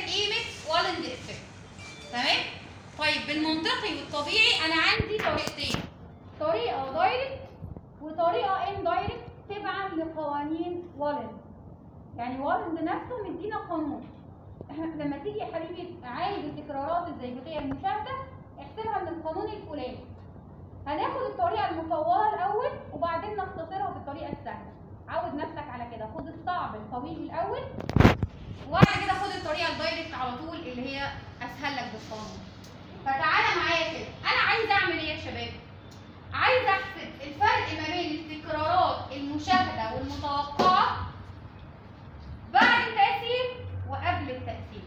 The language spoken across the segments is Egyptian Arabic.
قيمه والند افكت تمام طيب بالمنطقي والطبيعي انا عندي طريقتين طريقه دايركت وطريقه ان دايركت تبعا لقوانين والند يعني والند نفسه مدينا قانون لما تيجي يا حبيبي عايز التكرارات الزيجوتيه المشاهده احسبها من القانون الفلاني هناخد الطريقه المطوله الاول وبعدين نختصرها بالطريقه السهله عود نفسك على كده خد الصعب الطويل الاول وبعد كده خد الطريقه الدايركت على طول اللي هي اسهل لك بالقانون فتعالى معايا كده انا عايز اعمل ايه يا شباب عايز احسب الفرق ما بين التكرارات المشاهده والمتوقعه بعد التقسيم وقبل التقسيم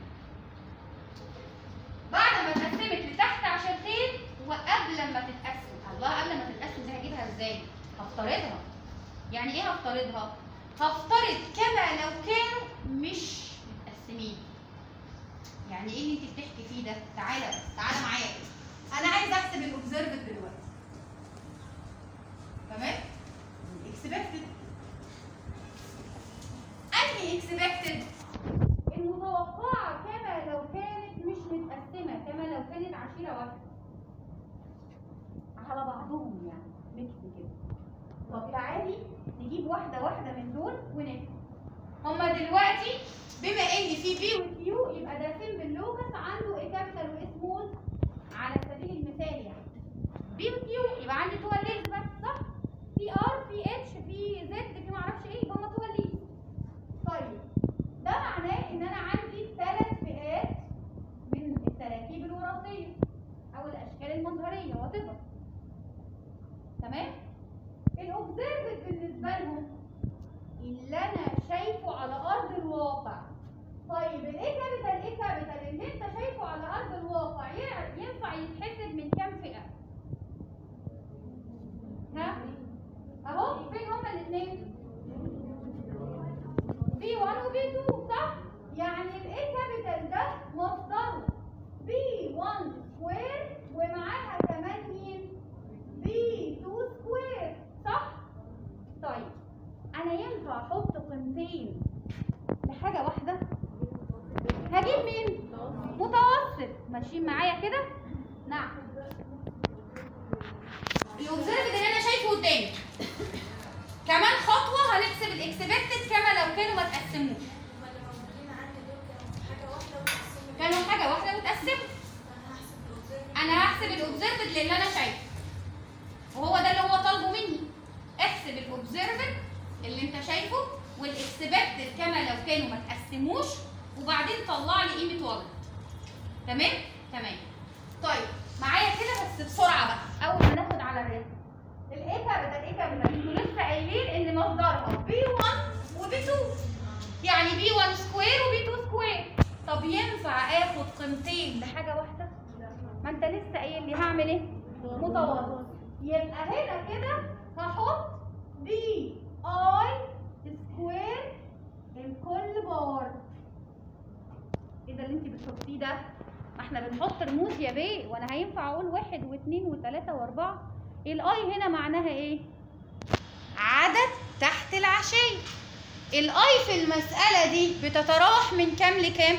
بعد ما اتقسمت لتحت عشرتين وقبل ما تتقسم الله قبل ما تتقسم دي هجيبها ازاي هفترضها يعني ايه هفترضها هفترض كما لو كانوا مش متقسمين يعني ايه اللي انت بتحكي فيه ده تعالى بس تعالى معايا كده انا عايز احسب الاوبزرفد دلوقتي تمام اكسبكتد انهي اكسبكتد المتوقعه كما لو كانت مش متقسمه كما لو كانت عشيره واحده على بعضهم يعني ميكس كده طب تعالي نجيب واحده واحده من دول ونكتب هما دلوقتي بما ان في بي وكيو يبقى ده سيمبل لوكس عنده ايه كابيتال وايه سمول على سبيل المثال يعني بي وكيو يبقى عندي تو ليز بس صح في ار في اتش في زد في معرفش ايه يبقى هما تو ليز طيب ده معناه ان انا عندي ثلاث فئات من التراكيب الوراثيه او الاشكال المظهريه وات تمام الاوبزرفد بالنسبه لهم اللي انا شايفه على ارض الواقع طيب الايه كابيتال ايه كابيتال اللي انت شايفه على ارض الواقع يع- ينفع يتحسب من كام فئه ها اهو فين هما الاثنين بي 1 وبي 2 صح يعني الايه كابيتال ده مصدره بي 1 سكوير ومعاها كمان مين بي 2 سكوير صح طيب انا ينفع احط قيمتين لحاجه واحده هجيب مين متوسط ماشيين معايا كده نعم الاوبزرفد اللي انا شايفه قدامي كمان خطوه هنحسب الاكسبكتد كما لو كانوا ما تقسموش كانوا حاجه واحده متقسمه انا هحسب الاوبزرفد للي انا شايفه وهو ده اللي هو طالبه مني احسب الاوبزرفد اللي انت شايفه والاكسبكتد كما لو كانوا ما تقسموش وبعدين طلع لي قيمه ولد تمام تمام طيب معايا كده بس بسرعه بقى اول ما ناخد على الرسم الايه كابيتال ايه كابيتال انتوا لسه قايلين ان مصدرها بي 1 وبي 2 يعني بي 1 سكوير وبي 2 سكوير طب ينفع اخد قيمتين لحاجه واحده ما انت لسه قايل لي هعمل ايه متوسط يبقى هنا كده هحط بي اي سكوير الكل بار ايه ده اللي انت بتحطيه ده ما احنا بنحط رموز يا بيه وانا هينفع اقول واحد واثنين وثلاثة واربعة الاي هنا معناها ايه عدد تحت العشية الاي في المسألة دي بتتراوح من كام لكام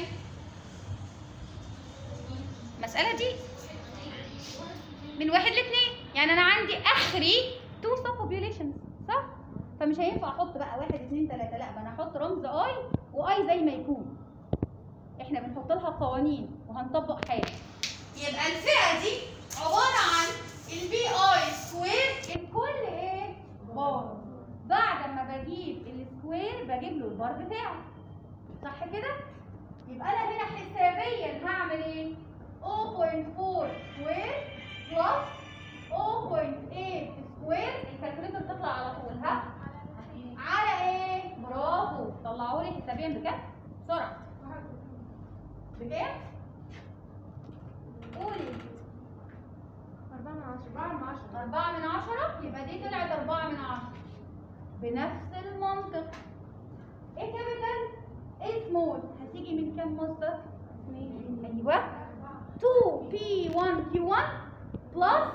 المسألة دي من واحد لاثنين يعني انا عندي اخري تو سب بوبيوليشن صح فمش هينفع احط بقى واحد اثنين ثلاثة لا انا احط رمز اي واي زي ما يكون احنا بنحط لها قوانين وهنطبق حاجه يبقى الفئه دي عباره عن البي اي سكوير الكل ايه بار بعد ما بجيب السكوير بجيب له البار بتاعه صح كده يبقى انا هنا حسابيا هعمل ايه 0.4 سكوير بلس 0.8 سكوير الكالكوليتر تطلع على طول ها على ايه برافو طلعوا لي حسابيا بكام بسرعه بكام قولي أربعة من عشرة أربعة من عشرة أربعة من عشرة يبقى دي طلعت أربعة من عشرة بنفس المنطق إيه كابيتال؟ إيه سمول؟ هتيجي من كام مصدر؟ أيوه 2P1Q1 بلس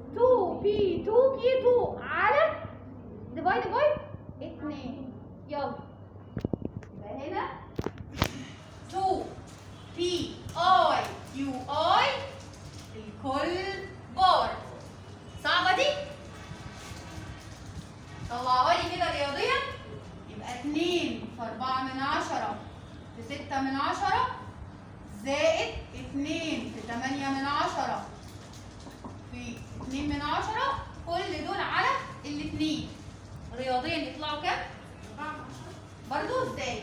2P2Q2 على ديفايد باي 2 يلا يبقى هنا 2 P1 من عشرة في ستة من عشرة زائد اتنين في تمانية من عشرة في اتنين من عشرة كل دول على الاتنين رياضيا يطلعوا كام؟ برضو ازاي؟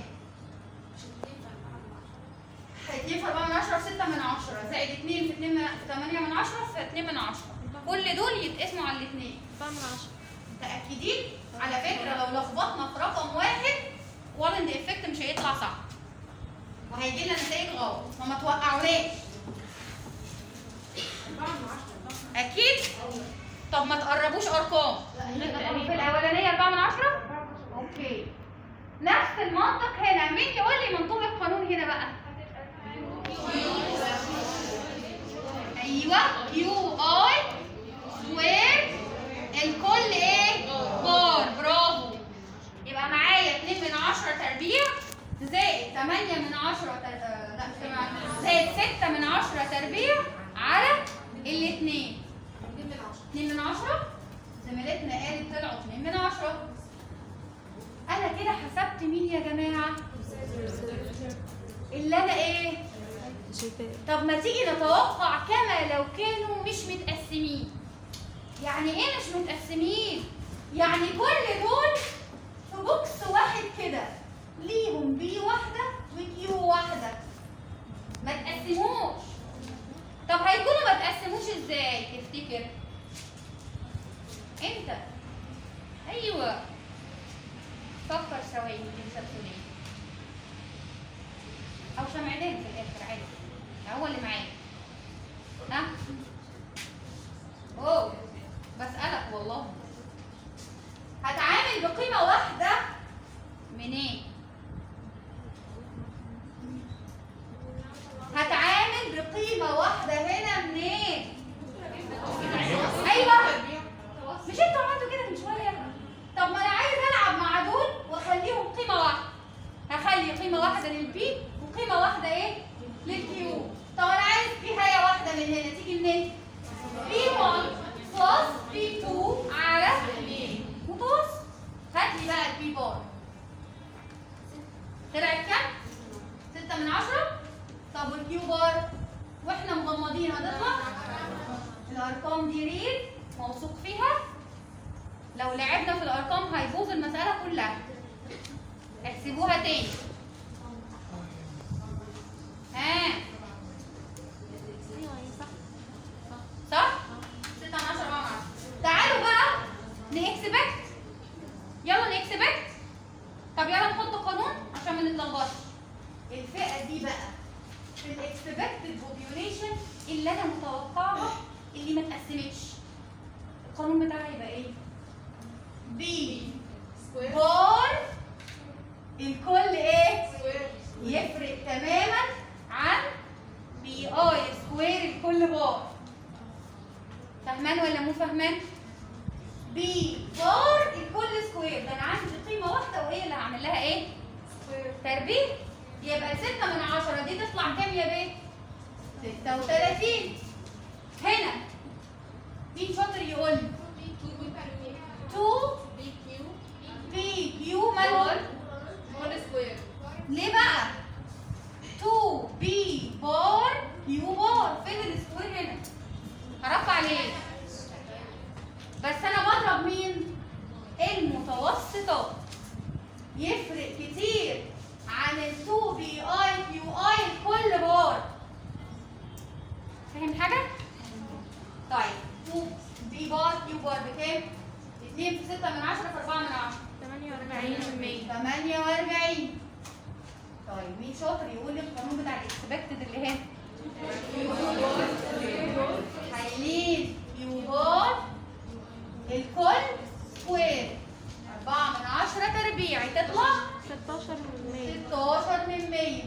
اتنين في أربعة من عشرة في ستة من عشرة زائد اتنين في اتنين من في تمانية من عشرة في اتنين من عشرة كل دول يتقسموا على الاتنين أربعة من عشرة متأكدين؟ على فكرة لو لخبطنا في رقم واحد وارن افكت مش هيطلع صح وهيجي لنا نتائج غلط فما توقعوناش أكيد؟ طب ما تقربوش أرقام في الأولانية 4 من 10 أوكي نفس المنطق هنا مين يقول لي منطوق القانون هنا بقى؟ ايوه كيو اي سكوير الكل ايه؟ بار برافو يبقى معايا 2 من 10 تربيع زائد 8 من 10 تر... آه، لا مش 8 زائد 6 من 10 تربيع على الاثنين 2 من 10 زميلتنا قالت طلعوا 2 من 10 انا كده حسبت مين يا جماعه؟ اللي انا ايه؟ طب ما تيجي نتوقع كما لو كانوا مش متقسمين يعني ايه مش متقسمين يعني كل دول في بوكس واحد كده ليهم بي واحده وكيو واحده ما تقسموش طب هيكونوا ما تقسموش ازاي تفتكر انت ايوه فكر ثواني يمكن سلسلين او شمعدان في الاخر عادي هو اللي معايا ها اوه بسألك والله هتعامل بقيمة واحدة منين؟ هتعامل بقيمة واحدة هنا منين؟ ايوه مش انتوا عملتوا كده من شوية؟ طب ما انا عايز العب مع دول واخليهم قيمة واحدة هخلي قيمة واحدة للبي وقيمة واحدة ايه؟ للكيو طب انا عايز في هاية واحدة من هنا تيجي منين؟ بي 1 بلس بي 2 على متوسط هات لي بقى البي بار طلعت كام؟ 6 من 10 طب والكيو بار واحنا مغمضين هتطلع الارقام دي ريل موثوق فيها لو لعبنا في الارقام هيبوظ المساله كلها احسبوها تاني ها أيوة هي صح صح 6 من 10 4 من 10 تعالوا بقى نكسبكت يلا نكسبكت طب يلا نحط قانون عشان ما نتلخبطش الفئه دي بقى في الاكسبكتد بوبيوليشن اللي انا متوقعها اللي ما اتقسمتش القانون بتاعها يبقى ايه بي بار الكل ايه يفرق تماما عن بي اي سكوير الكل بار فاهمان ولا مو فاهمان بي بار الكل سكوير ده انا عندي قيمه واحده وهي اللي هعمل لها ايه تربيع يبقى 6 من 10 دي تطلع كام يا بيه 36 هنا مين شاطر يقول لي 2 بي كيو مالهم ليه بقى 2 بي بار كيو بار فين السكوير هنا هرفع ليه بس انا بضرب مين المتوسطات يفرق كتير عن ال 2 بي اي كيو اي الكل بار فاهم حاجه طيب 2 بي بار كيو بار بكام 2 في 6 من 10 في 4 من 10 48% 48 طيب مين شاطر يقول لي القانون بتاع الاكسبكتد اللي هنا حايلين كيو بار الكل سكوير 4 من 10 تربيعي تطلع 16 من 16 من 100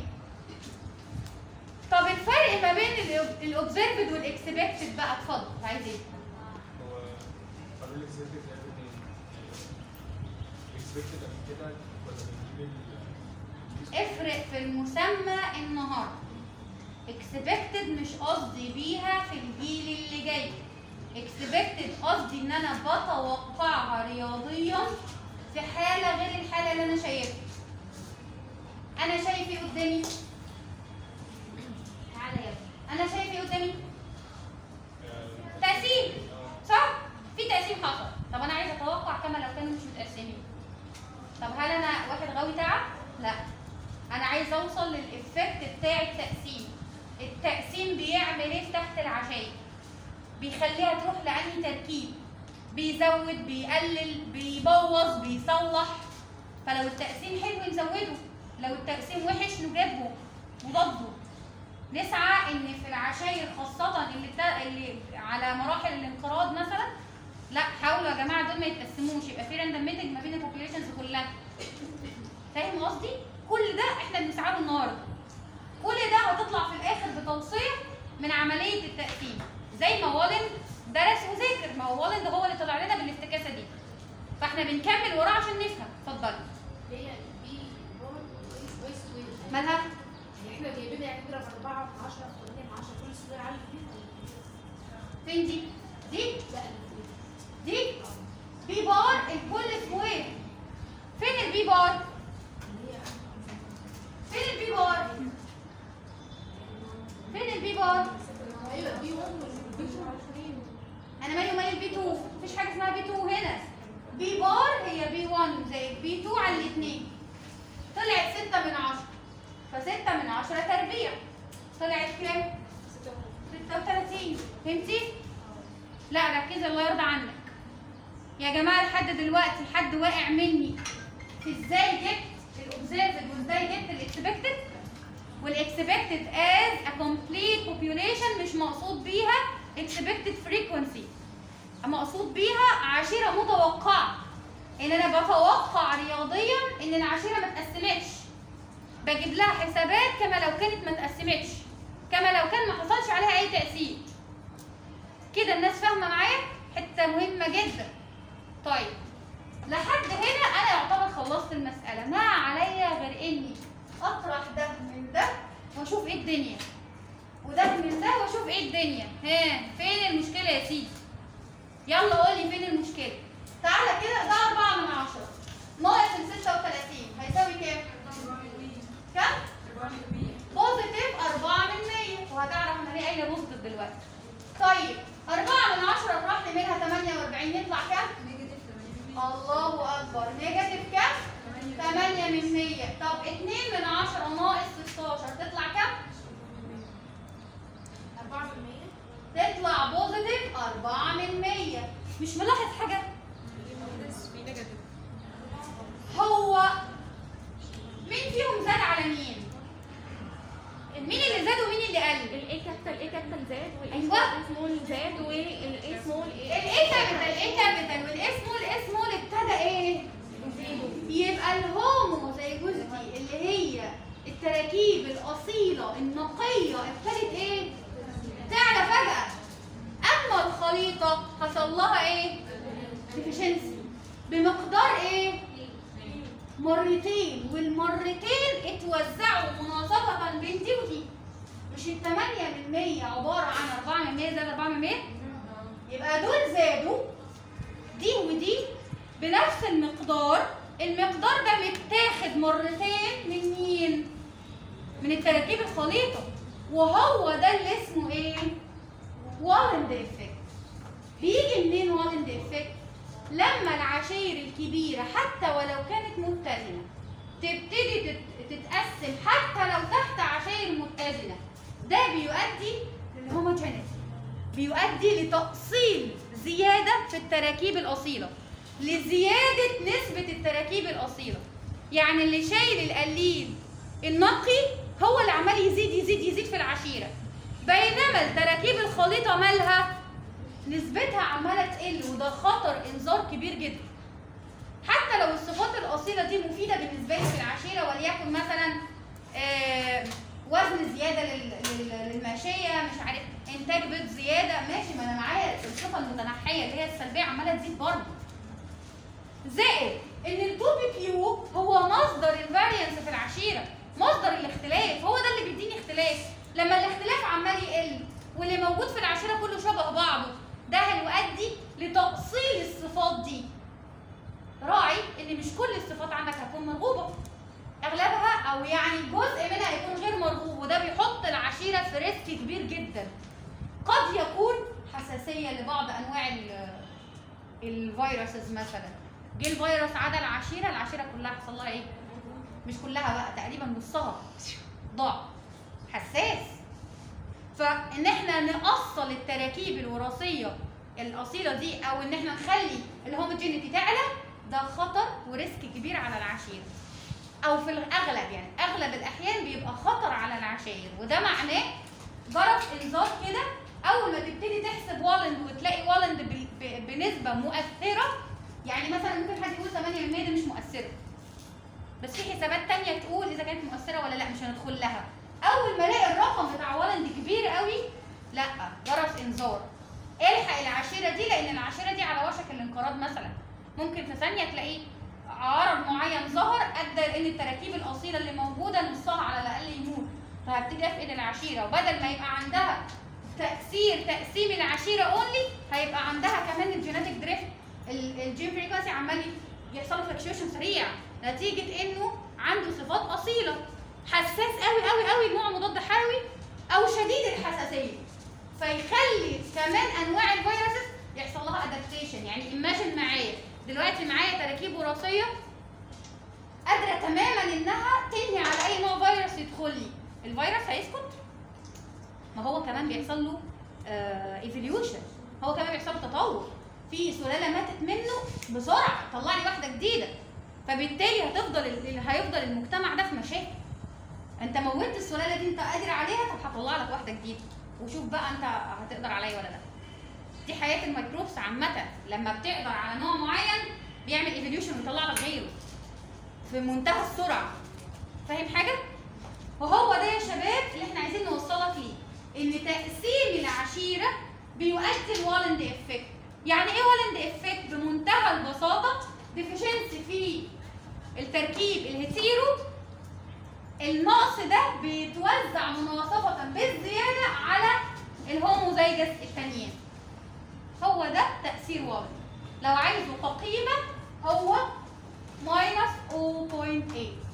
طب الفرق ما بين الاوبزرفد والاكسبكتد بقى اتفضل عايز ايه؟ هو قانون الاكسبكتد ده منين؟ الاكسبكتد قبل كده كنا بنجيب ال افرق في المسمى النهارده اكسبكتد مش قصدي بيها في الجيل اللي جاي اكسبكتد قصدي ان انا بتوقعها رياضيا في حاله غير الحاله اللي انا شايفها انا شايف ايه قدامي تعالى يا ابني انا شايف ايه قدامي تقسيم صح في تقسيم حصل طب انا عايزه اتوقع كما لو كانوا مش متقسمين طب هل انا واحد غاوي تعب لا انا عايزه اوصل للافكت بتاع التقسيم التقسيم بيعمل ايه تحت العشاء بيخليها تروح لانهي تركيب بيزود بيقلل بيبوظ بيصلح فلو التقسيم حلو نزوده لو التقسيم وحش نجيبه نضده نسعى ان في العشاير خاصه اللي, بتا... اللي على مراحل الانقراض مثلا لا حاولوا يا جماعه دول ما يتقسموش يبقى في راندم ميتنج ما بين البوبيوليشنز كلها فاهم قصدي؟ كل ده احنا بنسعى له النهارده كل ده هتطلع في الاخر بتوصيه من عمليه التقسيم زي ما والن درس وذاكر ما هو والن ده هو اللي طلع لنا بالافتكاسه دي فاحنا بنكمل وراه عشان نفهم اتفضلي هي بي بار كويس كويس مالها؟ احنا جايبين يعني نضرب 4 في 10 في 8 في 10 كل صغير عالي جدا فين دي؟ دي؟ لا دي؟ بي بار الكل اسمه ايه؟ فين البي بار؟ فين البي بار؟ فين البي بار؟ ايوه بي 1 انا مالي ومال البي 2 مفيش حاجه اسمها بي 2 هنا بي بار هي بي 1 زي بي 2 على الاثنين طلعت 6 من 10 ف 6 من 10 تربيع طلعت كام 36 فهمتي لا ركزي الله يرضى عنك يا جماعه لحد دلوقتي حد واقع مني في ازاي جبت الاوبزرفد وازاي جبت الاكسبكتد والاكسبكتد از ا complete population مش مقصود بيها expected frequency مقصود بيها عشيرة متوقعة ان انا بتوقع رياضيا ان العشيرة ما اتقسمتش بجيب لها حسابات كما لو كانت ما اتقسمتش كما لو كان ما حصلش عليها اي تأثير كده الناس فاهمة معايا حتة مهمة جدا طيب لحد هنا انا يعتبر خلصت المسألة ما عليا غير اني اطرح ده من ده واشوف ايه الدنيا وده من ده واشوف ايه الدنيا ها فين المشكلة يا سيدي يلا قولي فين المشكلة تعالى كده ده 4 من 10 ناقص ال 36 هيساوي كام؟ كام؟ بوزيتيف 4 من 100 وهتعرف انا ليه قايله بوزيتيف دلوقتي طيب 4 من 10 اطرح لي منها 48 يطلع كام؟ الله اكبر نيجاتيف كام؟ 8 من 100 طب 2 من 10 ناقص 16 تطلع كام؟ 4% تطلع بوزيتيف 4 من 100 مش ملاحظ حاجه هو مين فيهم زاد على مين مين اللي زاد ومين اللي قل الاي كابيتال اي كابيتال زاد والاي أيوة. سمول زاد والاي سمول الاي كابيتال الاي كابيتال والاس سمول الاس سمول ابتدى ايه يبقى الهوموزيجوزيتي اللي هي التراكيب الاصيله النقيه ابتدت ايه تعلى فجاه اما الخليطه حصل لها ايه ديفيشنسي بمقدار ايه مرتين والمرتين اتوزعوا مناصفة بين دي ودي مش التمانية من مية عبارة عن أربعة من مية زائد أربعة من مية يبقى دول زادوا دي ودي بنفس المقدار المقدار ده متاخد مرتين من مين؟ من التراكيب الخليطة وهو ده اللي اسمه ايه؟ والند افكت بيجي منين والند افكت؟ لما العشاير الكبيرة حتى ولو كانت متزنة تبتدي تت- تتقسم حتى لو تحت عشاير متزنة ده بيؤدي للهوموجينيتي بيؤدي لتأصيل زيادة في التراكيب الأصيلة لزيادة نسبة التراكيب الأصيلة يعني اللي شايل القليل النقي هو اللي عمال يزيد يزيد يزيد في العشيرة بينما التراكيب الخليطة مالها نسبتها عمالة تقل وده خطر إنذار كبير جدا حتى لو الصفات الأصيلة دي مفيدة بالنسبة لي في العشيرة وليكن مثلا آه، وزن زيادة لل- لل- للماشية مش عارف إنتاج بيض زيادة ماشي ما أنا معايا الصفة المتنحية اللي هي السلبية عمالة تزيد برضه زائد ان البوبي كيو هو مصدر الفاريانس في العشيره مصدر الاختلاف هو ده اللي بيديني اختلاف لما الاختلاف عمال يقل واللي موجود في العشيره كله شبه بعضه ده هيؤدي لتأصيل الصفات دي راعي ان مش كل الصفات عندك هتكون مرغوبه اغلبها او يعني جزء منها يكون غير مرغوب وده بيحط العشيره في ريسك كبير جدا قد يكون حساسيه لبعض انواع ال- الفيروسز مثلا جه الفيروس عدا العشيره العشيره كلها حصل لها ايه مش كلها بقى تقريبا نصها ضاع حساس فان احنا نأصل التراكيب الوراثيه الاصيله دي او ان احنا نخلي الهوموجينيتي تعلى ده خطر وريسك كبير على العشيره او في الاغلب يعني اغلب الاحيان بيبقى خطر على العشاير وده معناه جرس انذار كده اول ما تبتدي تحسب والند وتلاقي والند ب- ب- بنسبه مؤثره يعني مثلا ممكن حد يقول 8% دي مش مؤثره بس في حسابات تانية تقول اذا كانت مؤثره ولا لا مش هندخل لها اول ما الاقي الرقم بتاع والند كبير قوي لا جرس انذار الحق العشيره دي لان العشيره دي على وشك الانقراض مثلا ممكن في ثانيه تلاقيه عرض معين ظهر ادى لان التراكيب الاصيله اللي موجوده نصها على الاقل يموت فهبتدي افقد العشيره وبدل ما يبقى عندها تاثير تقسيم العشيره اونلي هيبقى عندها كمان الجيناتيك دريفت الجين فريكونسي عمال يحصل له فلكشويشن سريع نتيجه انه عنده صفات اصيله حساس قوي قوي قوي نوع مضاد حيوي او شديد الحساسيه فيخلي كمان انواع الفيروسز يحصل لها ادابتيشن يعني ايماجن معايا دلوقتي معايا تراكيب وراثيه قادره تماما انها تنهي على اي نوع فيروس يدخل لي الفيروس هيسكت ما هو كمان بيحصل له ايفوليوشن هو كمان بيحصل له تطور في سلاله ماتت منه بسرعه طلع لي واحده جديده فبالتالي هتفضل ال- هيفضل المجتمع ده في مشاكل انت موتت السلاله دي انت قادر عليها طب هطلع لك واحده جديده وشوف بقى انت هتقدر عليا ولا لا دي حياه الميكروبس عامه لما بتقدر على نوع معين بيعمل ايفوليوشن ويطلع لك غيره في منتهى السرعه فاهم حاجه وهو ده يا شباب اللي احنا عايزين نوصلك ليه ان تقسيم العشيره بيؤدي الوالند افكت يعني ايه والند افكت بمنتهى البساطه ديفيشنسي في التركيب الهيتيرو النقص ده بيتوزع مناصفة بالزيادة على الهوموزايجس التانيين هو ده تأثير والد لو عايزه كقيمة هو ماينس 0.8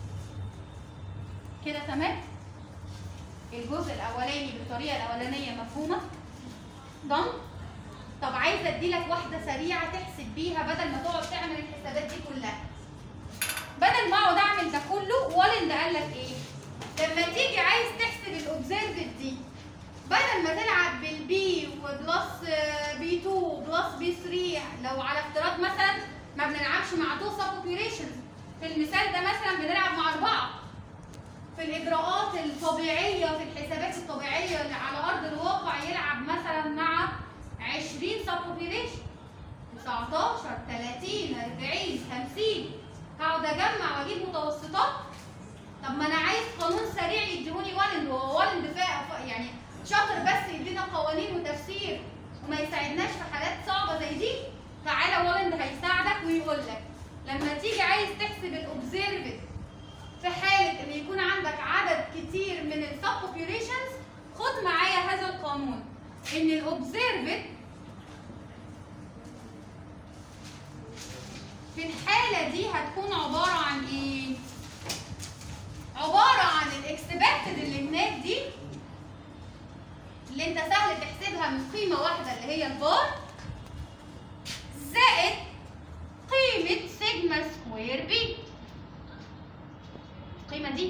كده تمام الجزء الأولاني بالطريقة الأولانية مفهومة ضم طب عايزة اديلك واحدة سريعة تحسب بيها بدل ما تقعد تعمل الحسابات دي كلها بدل ما اقعد اعمل ده كله والند قال لك ايه لما تيجي عايز تحسب الاوبزرفد دي بدل ما تلعب بالبي وبلس بي 2 بلس بي 3 لو على افتراض مثلا ما بنلعبش مع تو سب اوبريشنز في المثال ده مثلا بنلعب مع اربعه في الاجراءات الطبيعيه في الحسابات الطبيعيه اللي على ارض الواقع يلعب مثلا مع 20 سب اوبريشن 19 30 40 50 هقعد اجمع واجيب متوسطات طب ما انا عايز قانون سريع يديهوني والند وهو والند فا- يعني شاطر بس يدينا قوانين وتفسير وما يساعدناش في حالات صعبه زي دي تعالى والند هيساعدك ويقول لك لما تيجي عايز تحسب الاوبزرفد في حاله ان يكون عندك عدد كتير من السب اوبريشنز خد معايا هذا القانون ان الاوبزرفد في الحالة دي هتكون عبارة عن ايه؟ عبارة عن الاكسبكتد اللي هناك دي اللي انت سهل تحسبها من قيمة واحدة اللي هي البار زائد قيمة سيجما سكوير بي القيمة دي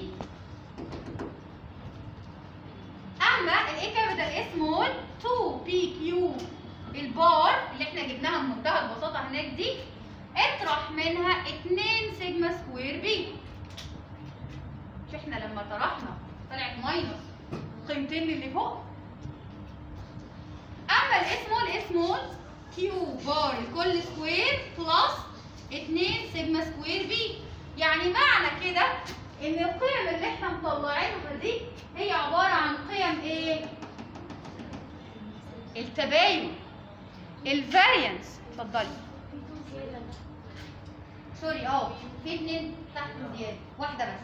اما الاي كابيتال اس سمول 2 بي كيو البار اللي احنا جبناها بمنتهى البساطة هناك دي اطرح منها 2 سيجما سكوير بي مش احنا لما طرحنا طلعت ماينس قيمتين اللي فوق اما الاسمول اسمول كيو بار الكل سكوير بلس 2 سيجما سكوير بي يعني معنى كده ان القيم اللي احنا مطلعينها دي هي عباره عن قيم ايه التباين الفاريانس اتفضلي سوري اه في اتنين تحت زياده واحده بس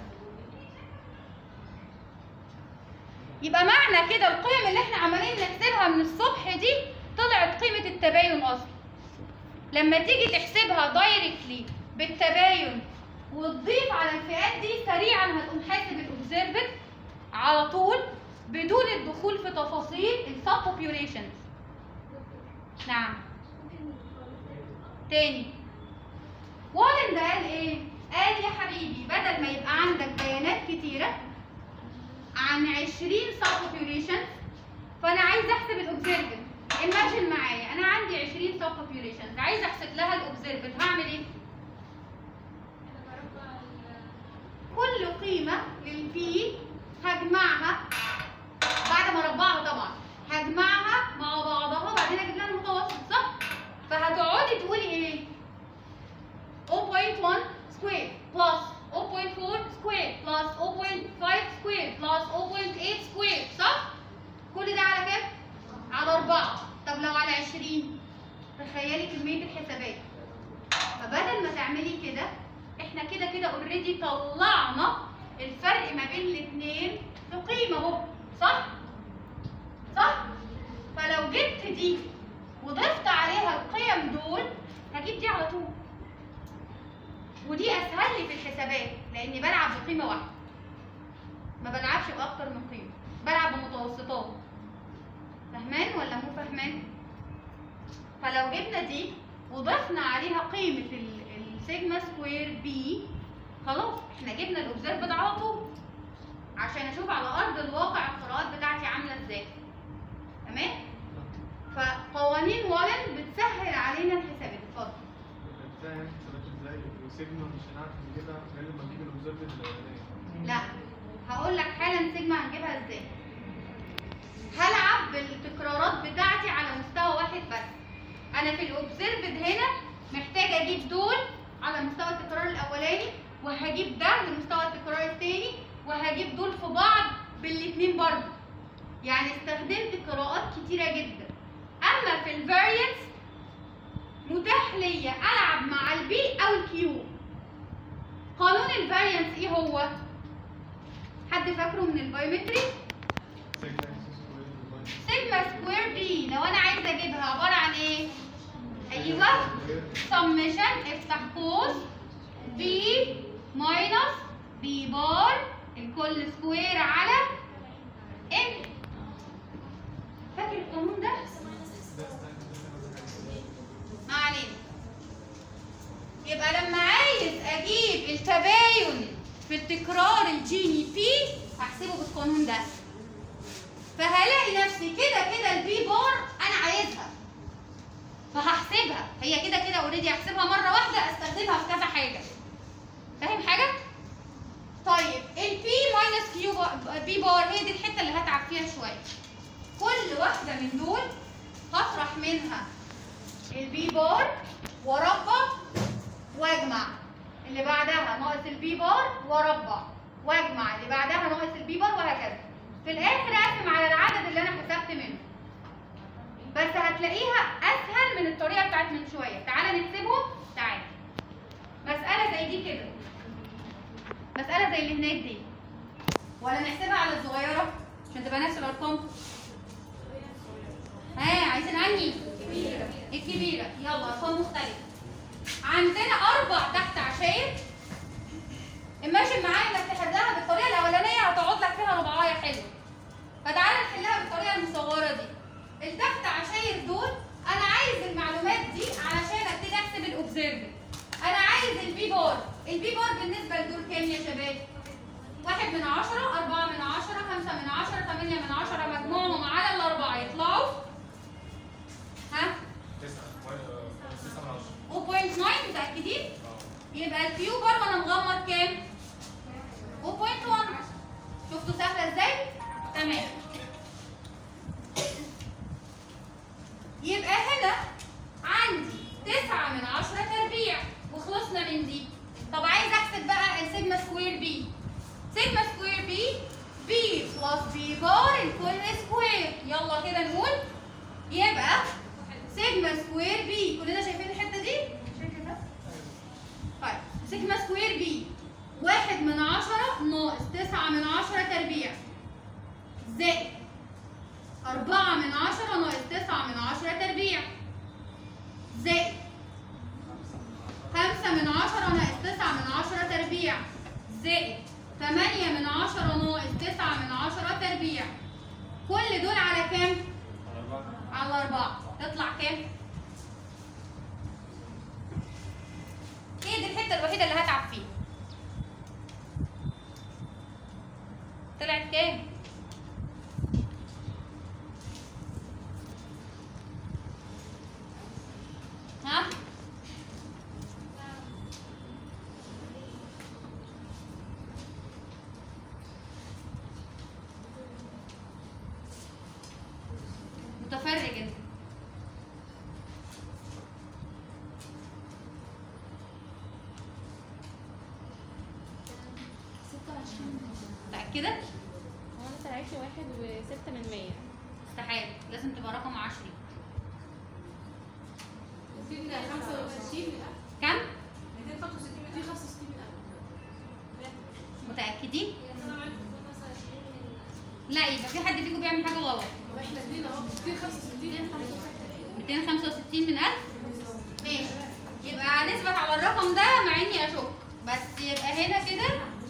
يبقى معنى كده القيم اللي احنا عمالين نحسبها من الصبح دي طلعت قيمه التباين اصلا لما تيجي تحسبها دايركتلي بالتباين وتضيف على الفئات دي سريعا هتقوم حاسب الاوبزرفد على طول بدون الدخول في تفاصيل السب بوبيوليشنز نعم تاني وارن ده قال ايه؟ قال يا حبيبي بدل ما يبقى عندك بيانات كتيرة عن 20 سب بوبيوليشنز فانا عايز احسب الاوبزرفد ايماجن معايا انا عندي 20 سب بوبيوليشنز عايز احسب لها الاوبزرفد هعمل ايه؟ كل قيمة للبي هجمعها بعد ما اربعها طبعا هجمعها مع بعضها وبعدين اجيب لها المتوسط صح؟ فهتقعدي تقولي ايه؟ 0.1 سكوير بلس 0.4 سكوير بلس 0.5 سكوير بلس 0.8 سكوير صح؟ كل ده على كام؟ على أربعة طب لو على 20 تخيلي كمية الحسابات فبدل ما تعملي كده احنا كده كده اوريدي طلعنا الفرق ما بين الاثنين في قيمة اهو صح؟ صح؟ فلو جبت دي وضفت عليها القيم دول هجيب دي على طول ودي اسهل لي في الحسابات لاني بلعب بقيمه واحده ما بلعبش باكتر من قيمه بلعب بمتوسطات فاهمان ولا مو فاهمان فلو جبنا دي وضفنا عليها قيمه ال- السيجما سكوير بي خلاص احنا جبنا الاوبزرفد على طول عشان اشوف على ارض الواقع القراءات بتاعتي عامله ازاي تمام فقوانين وارن بتسهل علينا الحسابات اتفضل ازاي يعني حسابات ازاي وسيجما مش هنعرف نجيبها غير لما نجيب الاوبزرفد الاولانيه لا هقول لك حالا سيجما هنجيبها ازاي هلعب بالتكرارات بتاعتي على مستوى واحد بس انا في الاوبزرفد هنا محتاجه اجيب دول على مستوى التكرار الاولاني وهجيب ده لمستوى التكرار الثاني وهجيب دول في بعض بالاثنين برضه يعني استخدمت قراءات كتيره جدا اما في الفاريانس متاح ليا العب مع البي او الكيو قانون الفاريانس ايه هو حد فاكره من البايومتري سيجما اكس سكوير ديفايد سيجما سكوير بي لو انا عايزه اجيبها عباره عن ايه ايوه سمشن افتح قوس بي ماينس بي بار الكل سكوير على ان فاكر القانون ده ما علينا يبقى لما عايز اجيب التباين في التكرار الجيني بي هحسبه بالقانون ده فهلاقي نفسي كده كده البي بار انا عايزها فهحسبها هي كده كده اوريدي هحسبها مره واحده استخدمها في كذا حاجه فاهم حاجه طيب البي ماينس كيو بي بار هي دي الحته اللي هتعب فيها شويه كل واحده من دول هطرح منها البي بار واربع واجمع اللي بعدها ناقص البي بار واربع واجمع اللي بعدها ناقص البي بار وهكذا في الاخر اقسم على العدد اللي انا حسبت منه بس هتلاقيها اسهل من الطريقه بتاعت من شويه تعالى نحسبهم تعالى مساله زي دي كده مساله زي اللي هناك دي ولا نحسبها على الصغيره عشان تبقى نفس الارقام ها عايزين انهي الكبيره يلا ارقام مختلفه عندنا اربع تحت عشاير ايماجن معايا انك تحلها بالطريقه الاولانيه هتقعد لك فيها ربعايه حلوه فتعالى نحلها بالطريقه المصغره دي التحت عشاير دول انا عايز المعلومات دي علشان ابتدي احسب الاوبزرفر انا عايز البي بار البي بار بالنسبه لدول كام يا شباب واحد من عشرة أربعة من عشرة خمسة من عشرة ثمانية من عشرة مجموعهم على الأربعة يطلعوا ها 0.9 متأكدين؟ يبقى الكيو بار وانا مغمض كام؟ 0.1 شفتوا سهله ازاي؟ تمام يبقى هنا عندي 9 من 10 تربيع وخلصنا من دي طب عايز احسب بقى السيجما سكوير بي سيجما سكوير بي بي بلس بي بار الكل سكوير يلا كده نقول يبقى سيجما سكوير بي كلنا شايفين الحته دي؟ شايفين كده؟ طيب سيجما سكوير بي واحد من عشرة ناقص تسعة من عشرة تربيع زائد أربعة من عشرة ناقص تسعة من عشرة تربيع زائد خمسة من عشرة ناقص تسعة من عشرة تربيع زائد 8 من 10 ناقص 9 من 10 تربيع كل دول على كام؟ على 4 تطلع كام؟ هي دي الحته الوحيده اللي هتعب فيها طلعت كام؟ ها؟ متفرج انت متأكدة؟ هو انا طلعت لي واحد وستة من مية استحالة لازم تبقى رقم عشري مدينا 65 كم؟ 265 265 متأكدين؟ لا يبقى في حد فيكم بيعمل حاجة غلط طب احنا ادينا اهو 265 265 من 1000 ماشي يبقى هنثبت على الرقم ده مع اني اشك بس يبقى هنا كده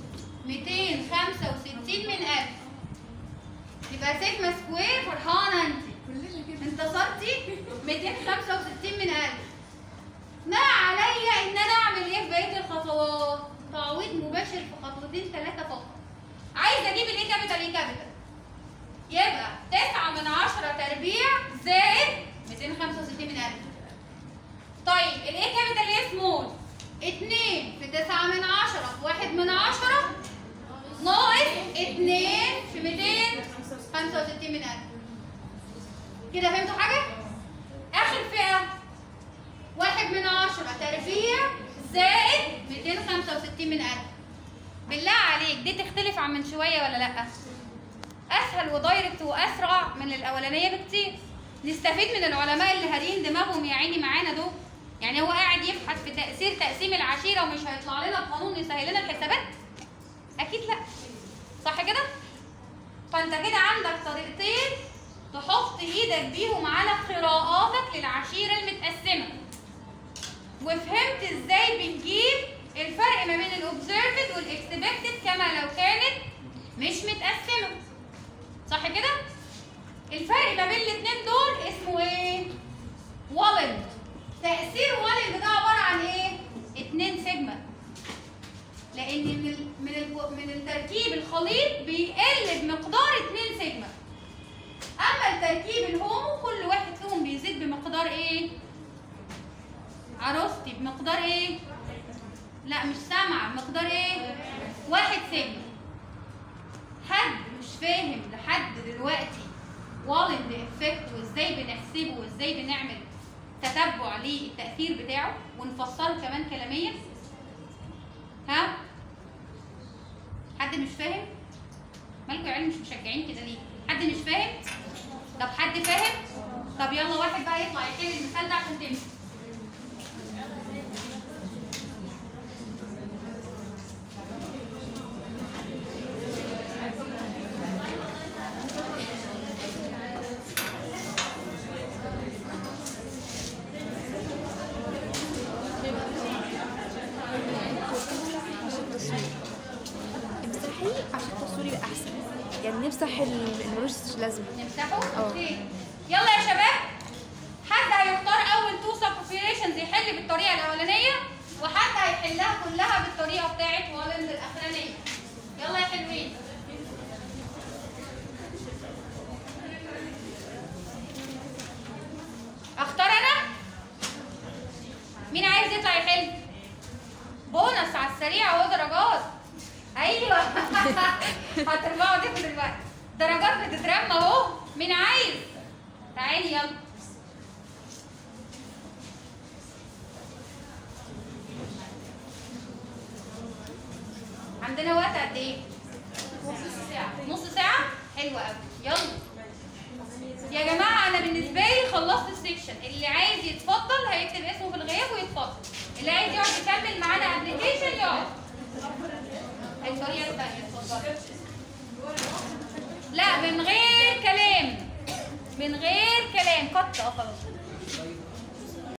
265 من 1000 يبقى سيجما سكوير فرحانه انت كلنا كده انتصرتي 265 من 1000 ما عليا ان انا اعمل ايه في بقيه الخطوات تعويض مباشر في خطوتين ثلاثه فقط عايزه اجيب الايه كابيتال ايه كابيتال يبقى 9 من 10 تربيع زائد 265 من 1000 طيب الايه كابيتال ايه سمول 2 في 9 من 10 في 1 من 10 ناقص 2 في 265 من 1000 كده فهمتوا حاجة؟ آخر فئة واحد من عشرة تربيع زائد 265 من ألف بالله عليك دي تختلف عن من شوية ولا لأ؟ أسهل ودايركت وأسرع من الأولانية بكتير نستفيد من العلماء اللي هارين دماغهم يا عيني معانا دول يعني هو قاعد يبحث في تأثير تقسيم العشيرة ومش هيطلع لنا قانون يسهل لنا الحسابات؟ أكيد لأ صح كده؟ فأنت كده عندك طريقتين تحط ايدك بيهم على قراءاتك للعشيرة المتقسمة وفهمت ازاي بنجيب الفرق ما بين الاوبزرفد والاكسبكتد كما لو كانت مش متقسمة صح كده؟ الفرق ما بين الاتنين دول اسمه ايه؟ والد تأثير والد ده عبارة عن ايه؟ اتنين سيجما لأن من ال من ال من التركيب الخليط بيقل بمقدار اتنين سيجما اما التركيب الهومو كل واحد فيهم بيزيد بمقدار ايه عروستي بمقدار ايه لا مش سامعه بمقدار ايه واحد سيجما حد مش فاهم لحد دلوقتي والد افكت وازاي بنحسبه وازاي بنعمل تتبع للتاثير بتاعه ونفسره كمان كلاميا ها حد مش فاهم مالكم يا عيال مش مشجعين كده ليه حد مش فاهم طب حد فاهم طب يلا واحد بقى يطلع يحل المثال ده عشان تمشي امسحي عشان التصوير يبقى احسن يعني نمسح ال- اللي ملوش لازمه نمسحه اه. اوكي يلا يا شباب حد هيختار اول تو سبوبيليشنز يحل بالطريقه الاولانيه وحد هيحلها كلها بالطريقه بتاعت والند الاخرانيه يلا يا حلوين اختار انا مين عايز يطلع يحل بونص على السريع اهو درجات ايوه هترجعوا تاخدوا دلوقتي درجات بتترمى اهو مين عايز تعالي يلا عندنا وقت قد ايه نص ساعه نص ساعه حلوه قوي يلا يا جماعه انا بالنسبه لي خلصت السكشن اللي عايز يتفضل هيكتب اسمه في الغياب ويتفضل اللي عايز يقعد يكمل معانا ابلكيشن يقعد الطريقه الثانيه اتفضلي لا من غير كلام من غير كلام قط اه خلاص